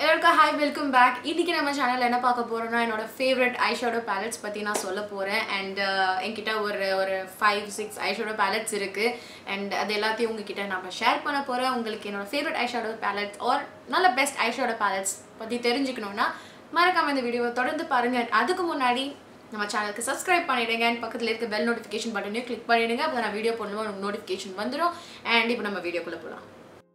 எல்லாருக்கும் hi welcome back இன்னைக்கு நம்ம சேனலில் என்ன பார்க்க போறோம்னா என்னோட ஃபேவரட் ஐஷேடோ பேலட்ஸ் பற்றி நான் சொல்ல போகிறேன் அண்ட் என்கிட்ட ஒரு ஒரு ஃபைவ் சிக்ஸ் ஐஷேடோ பேலட்ஸ் இருக்குது அண்ட் அது எல்லாத்தையும் உங்ககிட்ட நம்ம ஷேர் பண்ண போகிறேன் உங்களுக்கு என்னோட ஃபேவரட் ஐஷேடோ பேலட்ஸ் ஆர் நல்ல பெஸ்ட் ஐஷேடோ பேலட்ஸ் பற்றி தெரிஞ்சுக்கணுன்னா மறக்காம இந்த வீடியோவை தொடர்ந்து பாருங்க அதுக்கு முன்னாடி நம்ம சேனலுக்கு சப்ஸ்கிரைப் பண்ணிடுங்க அண்ட் பக்கத்தில் இருக்க பெல் நோட்டிஃபிகேஷன் பட்டனையும் கிளிக் பண்ணிடுங்க அப்போ நான் வீடியோ போடணும் உங்களுக்கு நோட்டிஃபிகேஷன் வந்துடும் அண்ட் இப்போ நம்ம வீடியோக்குள்ளே போகலாம்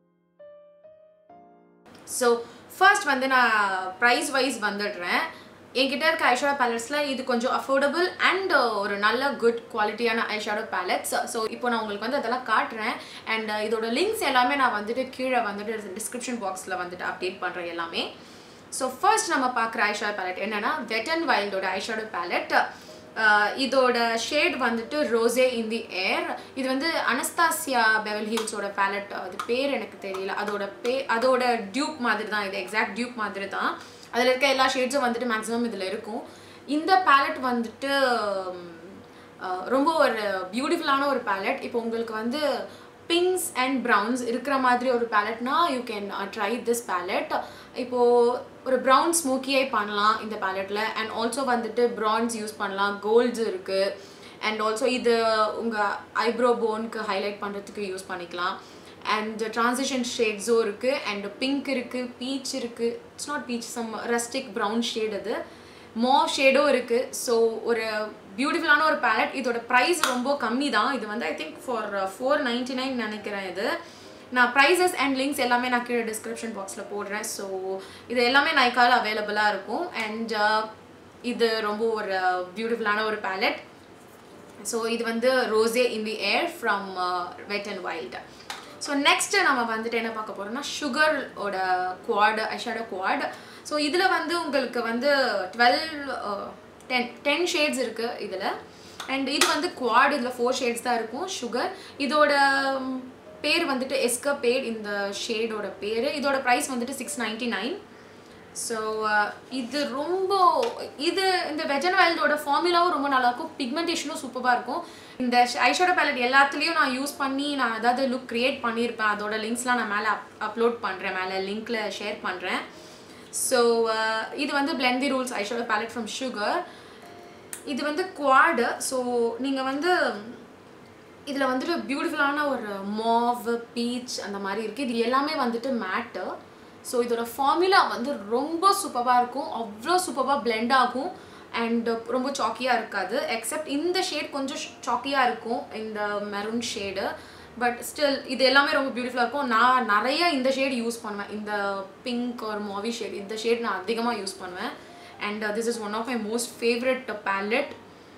ஸோ ஃபர்ஸ்ட் வந்து நான் ப்ரைஸ் வைஸ் வந்துடுறேன் என்கிட்ட இருக்க ஐஷேடோ பேலட்ஸில் இது கொஞ்சம் அஃபோர்டபுள் அண்ட் ஒரு நல்ல குட் குவாலிட்டியான ஐஷேடோ பேலட்ஸ் ஸோ இப்போ நான் உங்களுக்கு வந்து அதெல்லாம் காட்டுறேன் அண்ட் இதோட லிங்க்ஸ் எல்லாமே நான் வந்துட்டு கீழே வந்துட்டு டிஸ்கிரிப்ஷன் பாக்ஸில் வந்துட்டு அப்டேட் பண்ணுறேன் எல்லாமே ஸோ ஃபர்ஸ்ட் நம்ம பார்க்குற ஐஷேடோ பேலட் என்னன்னா வெட் அண்ட் வைல்டோட ஐஷேடோ பேலட் இதோட ஷேட் வந்துட்டு ரோசே இன் தி ஏர் இது வந்து அனஸ்தாசியா பெவல் ஹில்ஸோட பேலட் அது பேர் எனக்கு தெரியல அதோட பே அதோட டியூப் மாதிரி தான் இது எக்ஸாக்ட் டியூப் மாதிரி தான் அதில் இருக்க எல்லா ஷேட்ஸும் வந்துட்டு மேக்ஸிமம் இதில் இருக்கும் இந்த பேலட் வந்துட்டு அஹ், ரொம்ப ஒரு பியூட்டிஃபுல்லான ஒரு பேலட் இப்போ உங்களுக்கு வந்து பிங்க்ஸ் அண்ட் ப்ரௌன்ஸ் இருக்கிற மாதிரி ஒரு பேலட்னா you can try this palette இப்போது ஒரு ப்ரௌன் ஸ்மோக்கியே பண்ணலாம் இந்த பேலட்டில் அண்ட் ஆல்சோ வந்துட்டு ப்ரான்ஸ் யூஸ் பண்ணலாம் கோல்ட்ஸ் இருக்குது அண்ட் ஆல்சோ இது உங்கள் ஐப்ரோ போனுக்கு ஹைலைட் பண்ணுறதுக்கு யூஸ் பண்ணிக்கலாம் அண்ட் ட்ரான்சிஷன் ஷேட்ஸும் இருக்குது அண்ட் பிங்க் இருக்குது பீச் இருக்குது it's not peach some rustic brown shade அது மோ ஷேடும் இருக்குது ஸோ ஒரு பியூட்டிஃபுல்லான ஒரு பேலட் இதோட ப்ரைஸ் ரொம்ப கம்மி தான் இது வந்து I think for four ninety nine நினைக்கிறேன் இது நான் ப்ரைஸஸ் அண்ட் லிங்க்ஸ் எல்லாமே நான் கீழே டிஸ்கிரிப்ஷன் பாக்ஸில் போடுறேன் ஸோ இது எல்லாமே நைக்கால் அவைலபிளாக இருக்கும் அண்ட் இது ரொம்ப ஒரு பியூட்டிஃபுல்லான ஒரு பேலட் ஸோ இது வந்து rose in the air from wet and wild so next நம்ம வந்துட்டு என்ன பார்க்க போறோம்னா சுகரோட குவாட் ஐஷேடோ குவாட் ஸோ இதில் வந்து உங்களுக்கு வந்து டுவெல் டென் டென் ஷேட்ஸ் இருக்குது இதில் அண்ட் இது வந்து குவாட் இதில் ஃபோர் ஷேட்ஸ் தான் இருக்கும் சுகர் இதோட ம், பேர் வந்துட்டு எஸ்கபேட் இந்த ஷேடோட பேர் இதோட ப்ரைஸ் வந்துட்டு சிக்ஸ் நைன்டி நைன் ஸோ இது ரொம்ப இது இந்த வெஜன் வைல்டோட ஃபார்முலாவும் ரொம்ப நல்லாயிருக்கும் பிக்மெண்டேஷனும் சூப்பராக இருக்கும் இந்த ஐஷோட பேலட் எல்லாத்துலேயும் நான் யூஸ் பண்ணி நான் ஏதாவது லுக் க்ரியேட் பண்ணியிருப்பேன் அதோட லிங்க்ஸ்லாம் நான் மேலே அப் அப்லோட் பண்ணுறேன் மேலே லிங்க்கில் ஷேர் பண்ணுறேன் ஸோ இது வந்து blend the rules eyeshadow palette from sugar இது வந்து குவாடு ஸோ நீங்கள் வந்து இதில் வந்துட்டு பியூட்டிஃபுல்லான ஒரு மாவ் பீச் அந்த மாதிரி இருக்குது இது எல்லாமே வந்துட்டு மேட்டு ஸோ இதோட ஃபார்முலா வந்து ரொம்ப சூப்பராக இருக்கும் அவ்வளோ சூப்பராக blend ஆகும் அண்ட் ரொம்ப சாக்கியாக இருக்காது எக்ஸப்ட் இந்த ஷேட் கொஞ்சம் சாக்கியாக இருக்கும் இந்த மெரூன் ஷேடு பட் ஸ்டில் இது எல்லாமே ரொம்ப பியூட்டிஃபுல்லாக இருக்கும் நான் நிறைய இந்த ஷேட் யூஸ் பண்ணுவேன் இந்த பிங்க் ஒரு மாவி ஷேட் இந்த ஷேட் நான் அதிகமாக யூஸ் பண்ணுவேன் and this is one of my most favourite palette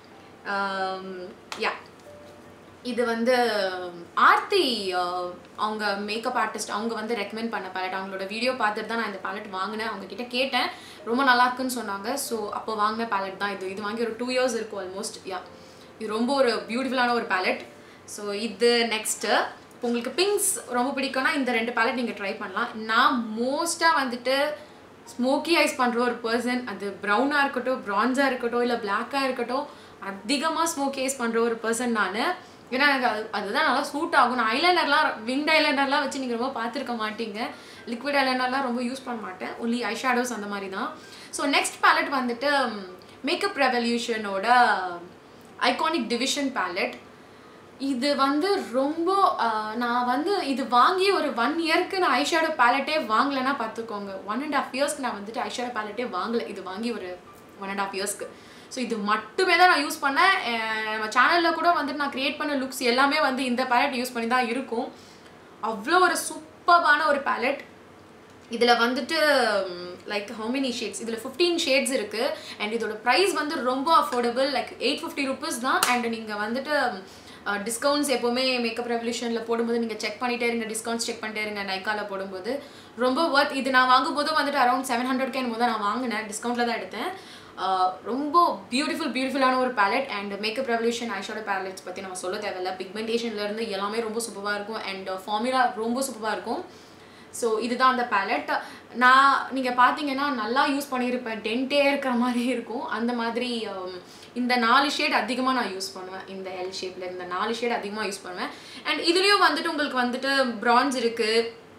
yeah இது வந்து ஆர்த்தி அஹ், அவங்க மேக்கப் ஆர்டிஸ்ட் அவங்க வந்து ரெக்கமெண்ட் பண்ண பேலட் அவங்களோட வீடியோ பார்த்துட்டு தான் நான் இந்த பேலட் வாங்கினேன் அவங்க கிட்ட கேட்டேன் ரொம்ப நல்லா இருக்குன்னு சொன்னாங்க ஸோ அப்போ வாங்கின பேலட் தான் இது இது வாங்கி ஒரு டூ இயர்ஸ் இருக்கும் ஆல்மோஸ்ட் யா இது ரொம்ப ஒரு பியூட்டிஃபுல்லான ஒரு பேலட் ஸோ இது நெக்ஸ்ட்டு இப்போ உங்களுக்கு பிங்க்ஸ் ரொம்ப பிடிக்கும்னா இந்த ரெண்டு பேலட் நீங்கள் ட்ரை பண்ணலாம் நான் மோஸ்ட்டாக வந்துட்டு ஸ்மோக்கி ஐஸ் பண்ணுற ஒரு பர்சன் அது ப்ரௌனாக இருக்கட்டும் ப்ரான்ஸாக இருக்கட்டும் இல்லை பிளாக்காக இருக்கட்டும் அதிகமாக ஸ்மோக்கி ஐஸ் பண்ணுற ஒரு பர்சன் நான் ஏன்னா எனக்கு அது அதுதான் நல்லா சூட் ஆகும் நான் ஐலைனர்லாம் விண்ட் ஐலைனர்லாம் வச்சு நீங்கள் ரொம்ப பார்த்துருக்க மாட்டீங்க லிக்விட் ஐலைனர்லாம் ரொம்ப யூஸ் பண்ண மாட்டேன் ஒன்லி ஐ ஷேடோஸ் அந்த மாதிரி தான் ஸோ நெக்ஸ்ட் பேலட் வந்துட்டு மேக்கப் ரெவல்யூஷனோட ஐகானிக் டிவிஷன் பேலட் இது வந்து ரொம்ப ஆஹ், நான் வந்து இது வாங்கி ஒரு ஒன் இயர்க்கு நான் ஐஷேடோ பேலட்டே வாங்கலைன்னா பார்த்துக்கோங்க ஒன் அண்ட் ஆஃப் இயர்ஸ்க்கு நான் வந்துட்டு ஐஷேடோ பேலட்டே வாங்கலை இது வாங்கி ஒரு ஒன் அண்ட் ஆஃப் இயர்ஸ்க்கு ஸோ இது மட்டுமே தான் நான் யூஸ் பண்ணேன் அஹ் நம்ம சேனலில் கூட வந்துட்டு நான் க்ரியேட் பண்ண லுக்ஸ் எல்லாமே வந்து இந்த பேலட் யூஸ் பண்ணி தான் இருக்கும் அவ்வளோ ஒரு சூப்பரான ஒரு பேலட் இதில் வந்துட்டு லைக் how many ஷேட்ஸ் இதில் ஃபிஃப்டீன் ஷேட்ஸ் இருக்குது அண்ட் இதோட ப்ரைஸ் வந்து ரொம்ப affordable like eight fifty rupees தான் அண்ட் நீங்கள் வந்துட்டு டிஸ்கவுண்ட்ஸ் எப்போவுமே மேக்கப் ரெவல்யூஷனில் போடும்போது நீங்கள் செக் பண்ணிட்டே இருங்க டிஸ்கவுண்ட்ஸ் செக் பண்ணிட்டே இருங்க நைக்காவில் போடும்போது ரொம்ப ஒர்த் இது நான் வாங்கும்போதும் வந்துட்டு அரௌண்ட் செவன் ஹண்ட்ரட்க்கு என்னமோ தான் நான் வாங்கினேன் டிஸ்கவுண்ட்டில் தான் எடுத்தேன் ஆஹ் ரொம்ப பியூட்டிஃபுல் பியூட்டிஃபுல்லான ஒரு palette and makeup revolution eyeshadow palettes பற்றி நம்ம சொல்ல தேவையில்ல பிக்மெண்டேஷன்லேருந்து எல்லாமே ரொம்ப சூப்பராக இருக்கும் அண்ட் ஃபார்முலா ரொம்ப சூப்பராக இருக்கும் ஸோ இதுதான் அந்த பேலட் நான் நீங்கள் பார்த்தீங்கன்னா நல்லா யூஸ் பண்ணியிருப்பேன் டென்ட்டே இருக்கிற மாதிரி இருக்கும் அந்த மாதிரி um, இந்த நாலு ஷேட் அதிகமாக நான் யூஸ் பண்ணுவேன் இந்த எல் ஷேப்பில் இந்த நாலு ஷேட் அதிகமாக யூஸ் பண்ணுவேன் அண்ட் இதுலேயும் வந்துட்டு உங்களுக்கு வந்துட்டு ப்ரான்ஸ் இருக்குது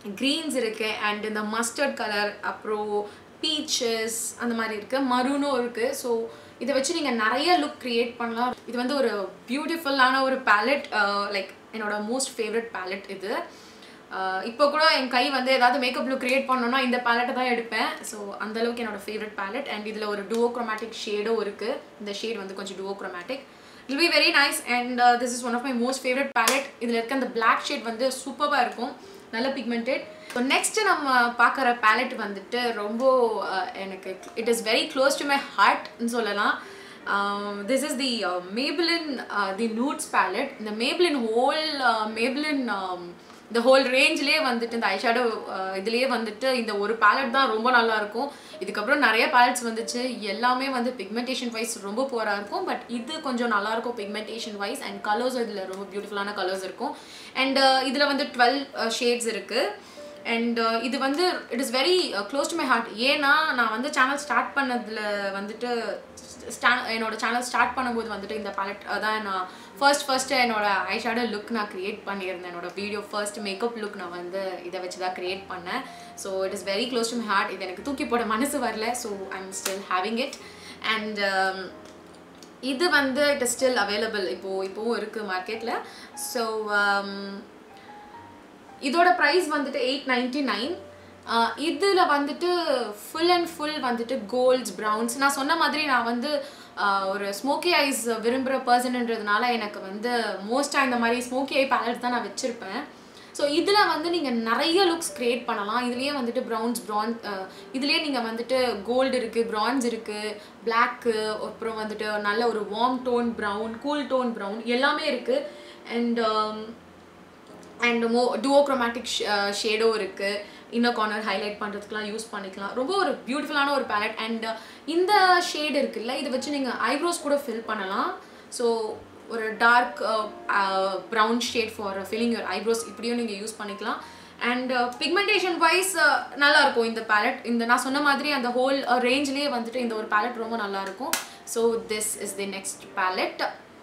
க்ரீன்ஸ் இருக்கு அண்ட் இந்த மஸ்டர்ட் கலர் அப்புறம் பீச்சஸ் அந்த மாதிரி இருக்கு மரூனும் இருக்கு ஸோ இதை வச்சு நீங்கள் நிறைய லுக் க்ரியேட் பண்ணலாம் இது வந்து ஒரு பியூட்டிஃபுல்லான ஒரு பேலட் லைக் என்னோட மோஸ்ட் ஃபேவரட் பேலட் இது ஆஹ் இப்போ கூட என் கை வந்து ஏதாவது மேக்கப் லுக் கிரியேட் பண்ணணும்னா இந்த பேலட்டை தான் எடுப்பேன் ஸோ அந்த அளவுக்கு என்னோட ஃபேவரட் பேலட் அண்ட் இதில் ஒரு duo chromatic ஷேடும் இருக்குது இந்த ஷேட் வந்து கொஞ்சம் duo chromatic இல் be very nice and this is one of my most favourite palette இதில் இருக்க அந்த பிளாக் ஷேட் வந்து சூப்பராக இருக்கும் நல்ல பிக்மெண்டட் ஸோ நெக்ஸ்ட் நம்ம பார்க்குற பேலட் வந்துட்டு ரொம்ப uh, எனக்கு it is very close to my ஹார்ட்னு சொல்லலாம் this is the Maybelline the nudes palette இந்த மேபிளின் ஹோல் மேபிளின் இந்த ஹோல் ரேஞ்ச்லேயே வந்துட்டு இந்த ஐஷேடோ இதுலேயே வந்துட்டு இந்த ஒரு பேலட் தான் ரொம்ப நல்லா இருக்கும் இதுக்கப்புறம் நிறைய பேலட்ஸ் வந்துச்சு எல்லாமே வந்து பிக்மெண்டேஷன் வைஸ் ரொம்ப போராக இருக்கும் பட் இது கொஞ்சம் நல்லா இருக்கும் பிக்மெண்டேஷன் வைஸ் அண்ட் கலர்ஸ் இதில் ரொம்ப பியூட்டிஃபுல்லான கலர்ஸ் இருக்கும் அண்ட் இதில் வந்து டுவெல் ஷேட்ஸ் இருக்குது அண்ட் இது வந்து it is very close to my heart ஏன்னா நான் வந்து சேனல் ஸ்டார்ட் பண்ணதில் வந்துட்டு ஸ்டா என்னோட சேனல் ஸ்டார்ட் பண்ணும்போது வந்துட்டு இந்த பேலட் தான் நான் ஃபர்ஸ்ட் ஃபர்ஸ்ட்டு என்னோட ஐஷேடோ லுக் நான் க்ரியேட் பண்ணியிருந்தேன் என்னோட வீடியோ ஃபர்ஸ்ட் மேக்கப் லுக் நான் வந்து இதை வச்சு தான் க்ரியேட் பண்ணேன் so it is very close to my heart இது எனக்கு தூக்கி போட மனசு வரல so I am still having it and இது வந்து இட் இஸ் ஸ்டில் அவைலபிள் இப்போது இப்போவும் இருக்குது மார்க்கெட்டில் ஸோ இதோட ப்ரைஸ் வந்துட்டு எயிட் நைன்டி நைன் இதில் வந்துட்டு ஃபுல் அண்ட் ஃபுல் வந்துட்டு கோல்ட்ஸ் ப்ரௌன்ஸ் நான் சொன்ன மாதிரி நான் வந்து ஆஹ், ஒரு ஸ்மோக்கி ஐஸ் விரும்புகிற பர்சன்ன்றதுனால எனக்கு வந்து மோஸ்ட்டாக இந்த மாதிரி ஸ்மோக்கி ஐ பேலட் தான் நான் வச்சுருப்பேன் ஸோ இதில் வந்து நீங்கள் நிறைய லுக்ஸ் க்ரியேட் பண்ணலாம் இதுலேயே வந்துட்டு ப்ரௌன்ஸ் ப்ரான் இதுலேயே நீங்கள் வந்துட்டு கோல்டு இருக்குது ப்ரான்ஸ் இருக்குது பிளாக்கு அப்புறம் வந்துட்டு நல்ல ஒரு warm tone brown cool tone brown எல்லாமே இருக்குது and and mauve duochromatic shadow இருக்குது இன்னர் கார்னர் ஹைலைட் பண்ணுறதுக்குலாம் யூஸ் பண்ணிக்கலாம் ரொம்ப ஒரு பியூட்டிஃபுல்லான ஒரு பேலட் அண்ட் இந்த ஷேட் இருக்குல்ல இதை வச்சு நீங்கள் ஐப்ரோஸ் கூட ஃபில் பண்ணலாம் ஸோ ஒரு dark brown shade for filling your eyebrows இப்படியும் நீங்கள் யூஸ் பண்ணிக்கலாம் அண்ட் பிக்மெண்டேஷன் வைஸ் நல்லா இருக்கும் இந்த பேலட் இந்த நான் சொன்ன மாதிரி அந்த ஹோல் ரேஞ்ச்லேயே வந்துட்டு இந்த ஒரு பேலட் ரொம்ப நல்லா இருக்கும் so this is the next palette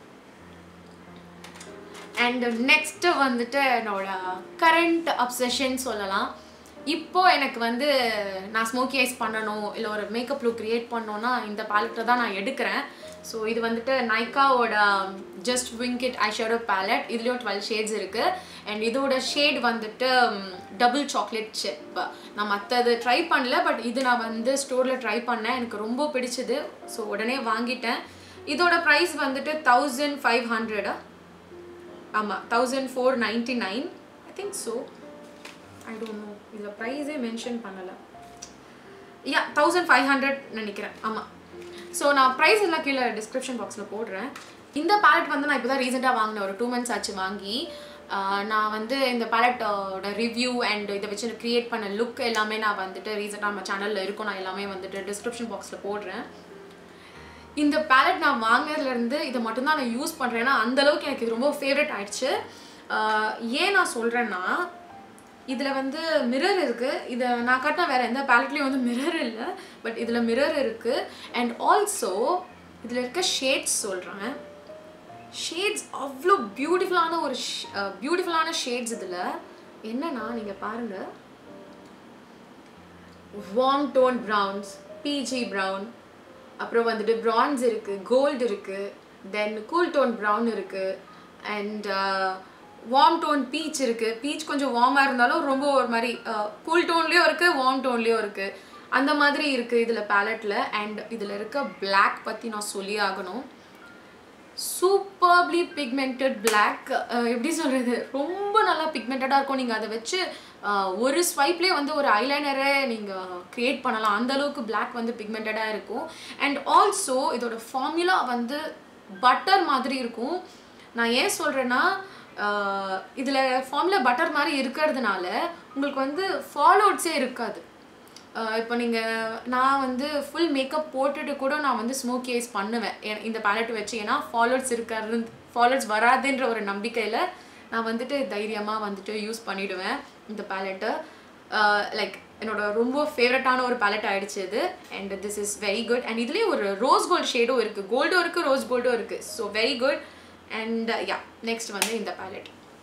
and next வந்துட்டு என்னோட கரண்ட் அப்சஷன் சொல்லலாம் இப்போ எனக்கு வந்து நான் ஸ்மோக்கி ஐஸ் பண்ணணும் இல்லை ஒரு மேக்கப் லுக் க்ரியேட் பண்ணோன்னா இந்த பேலட்டை தான் நான் எடுக்கிறேன் ஸோ இது வந்துட்டு நைக்காவோட ஜஸ்ட் விங்கிட் ஐஷேடோ பேலட் இதுலேயும் டுவெல் ஷேட்ஸ் இருக்குது அண்ட் இதோட ஷேட் வந்துட்டு டபுள் சாக்லேட் சிப் நான் மற்றது ட்ரை பண்ணல பட் இது நான் வந்து ஸ்டோரில் ட்ரை பண்ணேன் எனக்கு ரொம்ப பிடிச்சது ஸோ உடனே வாங்கிட்டேன் இதோட ப்ரைஸ் வந்துட்டு தௌசண்ட் ஃபைவ் ஹண்ட்ரடா ஆமாம் thousand four ninety nine I think so I don't know இதில் ப்ரைஸே மென்ஷன் பண்ணலை யா தௌசண்ட் ஃபைவ் ஹண்ட்ரட் நினைக்கிறேன் ஆமாம் ஸோ நான் ப்ரைஸ் எல்லாம் கீழே டிஸ்கிரிப்ஷன் பாக்ஸில் போடுறேன் இந்த பேலட் வந்து நான் இப்போ தான் ரீசெண்டாக வாங்கினேன் ஒரு டூ மந்த்ஸ் ஆச்சு வாங்கி ஆஹ் நான் வந்து இந்த பேலட்டோட ரிவ்யூ அண்ட் இதை வச்சு க்ரியேட் பண்ண லுக் எல்லாமே நான் வந்துட்டு ரீசெண்டாக நம்ம சேனலில் இருக்கும் நான் எல்லாமே வந்துட்டு டிஸ்கிரிப்ஷன் பாக்ஸில் போடுறேன் இந்த பேலட் நான் வாங்குறதுலேருந்து இதை மட்டும்தான் நான் யூஸ் பண்ணுறேன் ஏன்னா அந்த அளவுக்கு எனக்கு இது ரொம்ப ஃபேவரட் ஆயிடுச்சு ஆஹ் ஏன் நான் சொல்கிறேன்னா இதில் வந்து மிரர் இருக்குது இதை நான் காட்டின வேறு எந்த பேலட்லேயும் வந்து மிரர் இல்லை பட் இதில் மிரர் இருக்குது அண்ட் ஆல்சோ இதில் இருக்க ஷேட்ஸ் சொல்கிறேன் ஷேட்ஸ் அவ்வளோ பியூட்டிஃபுல்லான ஒரு பியூட்டிஃபுல்லான ஷேட்ஸ் இதில் என்னன்னா நீங்கள் பாருங்கள் warm tone browns beige brown அப்புறம் வந்துட்டு ப்ரான்ஸ் இருக்குது கோல்டு இருக்குது தென் கூல் டோன் ப்ரௌன் இருக்குது அண்ட் வார்ம் டோன் பீச் இருக்குது பீச் கொஞ்சம் வார்மாக இருந்தாலும் ரொம்ப ஒரு மாதிரி கூல் டோன்லேயும் இருக்குது வார்ம் டோன்லேயும் இருக்குது அந்த மாதிரி இருக்குது இதில் பேலட்டில் அண்ட் இதில் இருக்க Black பற்றி நான் சொல்லி ஆகணும் சூப்பர்லி பிக்மெண்டட் பிளாக் எப்படி சொல்கிறது ரொம்ப நல்லா பிக்மெண்டடாக இருக்கும் நீங்கள் அதை வச்சு அஹ், ஒரு ஸ்வைப்லேயே வந்து ஒரு ஐலைனரை நீங்கள் க்ரியேட் பண்ணலாம் அந்த அளவுக்கு பிளாக் வந்து பிக்மெண்டடாக இருக்கும் அண்ட் ஆல்சோ இதோட ஃபார்முலா வந்து பட்டர் மாதிரி இருக்கும் நான் ஏன் சொல்கிறேன்னா இதில் ஃபார்முலா பட்டர் மாதிரி இருக்கிறதுனால உங்களுக்கு வந்து ஃபாலோட்ஸே இருக்காது ஆஹ் இப்போ நீங்கள் நான் வந்து ஃபுல் மேக்கப் போட்டுட்டு கூட நான் வந்து ஸ்மோக்கி ஐஸ் பண்ணுவேன் ஏ- இந்த பேலட் வச்சு ஏன்னா ஃபாலோட்ஸ் இருக்காது ஃபாலோட்ஸ் வராதுன்ற ஒரு நம்பிக்கையில் நான் வந்துட்டு தைரியமாக வந்துட்டு யூஸ் பண்ணிடுவேன் இந்த பேலட்டை லைக் என்னோட ரொம்ப ஃபேவரட்டான ஒரு பேலட் ஆயிடுச்சு இது and this is very good and இதுலேயே ஒரு ரோஸ் கோல்ட் ஷேடும் இருக்குது கோல்டும் இருக்குது ரோஸ் கோல்டும் இருக்குது so very good and yeah next வந்து இந்த பேலட்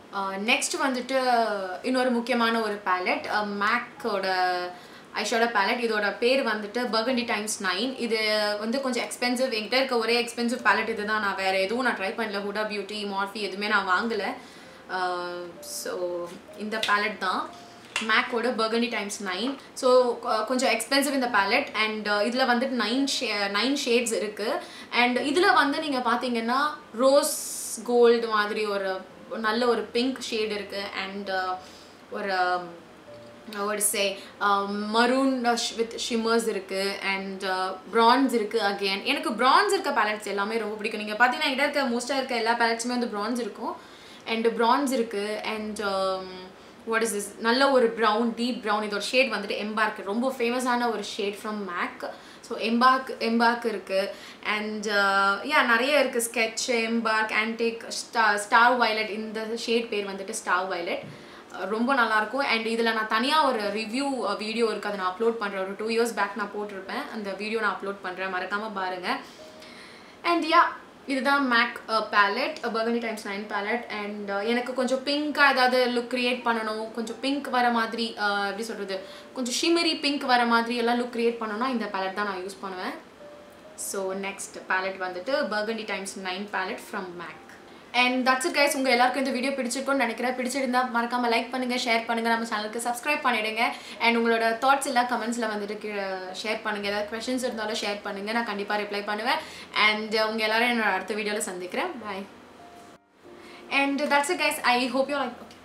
நெக்ஸ்ட் வந்துட்டு இன்னொரு முக்கியமான ஒரு பேலட் மேக்கோட ஐஷோட பேலட் இதோட பேர் வந்துட்டு பர்கண்டி டைம்ஸ் நைன் இது வந்து கொஞ்சம் எக்ஸ்பென்சிவ் என்கிட்ட இருக்க ஒரே எக்ஸ்பென்சிவ் பேலட் இதுதான் நான் வேறு எதுவும் நான் ட்ரை பண்ணல ஹுடா பியூட்டி மார்ஃபி எதுவுமே நான் வாங்கலை ஸோ இந்த பேலட் தான் மேக்கோட பர்கண்டி டைம்ஸ் நைன் ஸோ கொஞ்சம் எக்ஸ்பென்சிவ் இந்த பேலட் அண்ட் இதில் வந்துட்டு நைன் ஷே நைன் ஷேட்ஸ் இருக்குது அண்ட் இதில் வந்து நீங்கள் பார்த்தீங்கன்னா ரோஸ் கோல்டு மாதிரி ஒரு நல்ல ஒரு பிங்க் ஷேட் இருக்குது அண்ட் ஒரு ஒரு சே மரூன் வித் ஷிம்மர்ஸ் இருக்குது அண்ட் ப்ரான்ஸ் இருக்குது அகேன் எனக்கு ப்ரான்ஸ் இருக்க பேலட்ஸ் எல்லாமே ரொம்ப பிடிக்கும் நீங்கள் பார்த்தீங்கன்னா இடம் இருக்க மோஸ்ட்டாக இருக்க எல்லா பேலட்ஸுமே வந்து ப்ரான்ஸ் இருக்கும் அண்ட் ப்ரான்ஸ் இருக்குது அண்ட் வாட் இஸ் திஸ் நல்ல ஒரு ப்ரௌன் டீப் ப்ரௌன் இதோட ஷேட் வந்துட்டு எம்பார்க் ரொம்ப ஃபேமஸான ஒரு shade from MAC so embark embark இருக்குது அண்ட் யா நிறைய இருக்குது sketch embark antique star star violet இந்த ஷேட் பேர் வந்துட்டு ஸ்டார் வைலட் ரொம்ப நல்லாயிருக்கும் அண்ட் இதில் நான் தனியாக ஒரு ரிவ்யூ வீடியோ இருக்குது அதை நான் அப்லோட் பண்ணுறேன் ஒரு டூ இயர்ஸ் பேக் நான் போட்டிருப்பேன் அந்த வீடியோ நான் அப்லோட் பண்ணுறேன் மறக்காமல் பாருங்கள் அண்ட் யா இதுதான் MAC palette burgundy times nine palette and எனக்கு கொஞ்சம் பிங்காக ஏதாவது லுக் க்ரியேட் பண்ணணும் கொஞ்சம் பிங்க் வர மாதிரி எப்படி சொல்கிறது கொஞ்சம் ஷிமரி பிங்க் வர மாதிரி எல்லாம் லுக் க்ரியேட் பண்ணணும்னா இந்த பேலட் தான் நான் யூஸ் பண்ணுவேன் ஸோ நெக்ஸ்ட் பேலட் வந்துட்டு burgundy times nine palette from MAC and that's it guys உங்கள் எல்லாருக்கும் இந்த வீடியோ பிடிச்சிருக்கும்னு நினைக்கிறேன் பிடிச்சிருந்தா மறக்காமல் லைக் பண்ணுங்கள் ஷேர் பண்ணுங்கள் நம்ம சேனலுக்கு சப்ஸ்கிரைப் பண்ணிவிடுங்க அண்ட் உங்களோட தாட்ஸ் எல்லாம் கமெண்ட்ஸில் வந்துட்டு கீழே ஷேர் பண்ணுங்கள் ஏதாவது கொஷின்ஸ் இருந்தாலும் ஷேர் பண்ணுங்கள் நான் கண்டிப்பாக ரிப்ளை பண்ணுவேன் அண்ட் உங்கள் எல்லாரும் என்னோட அடுத்த வீடியோவில் சந்திக்கிறேன் bye and that's it guys I hope you like okay